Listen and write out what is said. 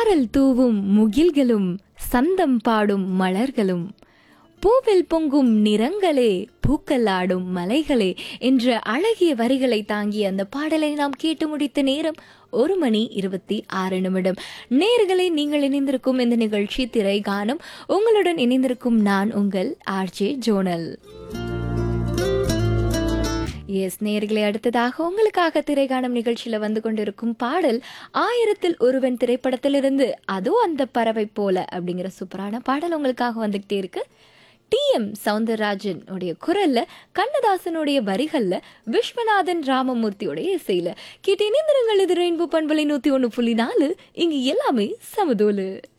சாரல் தூவும் முகில்களும் சந்தம் பாடும் மலர்களும் பூவில் பொங்கும் நிறங்களே பூக்களாடும் மலைகளே என்ற அழகிய வரிகளை தாங்கிய அந்த பாடலை நாம் கேட்டு முடித்த நேரம் ஒரு மணி இருபத்தி ஆறு நிமிடம் நேர்களை நீங்கள் இணைந்திருக்கும் இந்த நிகழ்ச்சி திரை காணும் உங்களுடன் இணைந்திருக்கும் நான் உங்கள் ஆர்ஜே ஜோனல் எஸ் நேர்களை அடுத்ததாக உங்களுக்காக திரைகாணும் நிகழ்ச்சியில வந்து கொண்டிருக்கும் பாடல் ஆயிரத்தில் ஒருவன் திரைப்படத்திலிருந்து அதோ அந்த பறவை போல அப்படிங்கிற சூப்பரான பாடல் உங்களுக்காக வந்துகிட்டே இருக்கு டி எம் சவுந்தரராஜன் உடைய குரல்ல கண்ணதாசனுடைய வரிகள்ல விஸ்வநாதன் ராமமூர்த்தியோடைய இசையில கேட்டு இணைந்திருங்கள் இது ரெயின்போ பண்பலை நூத்தி ஒண்ணு புள்ளி நாலு இங்கு எல்லாமே சமதோலு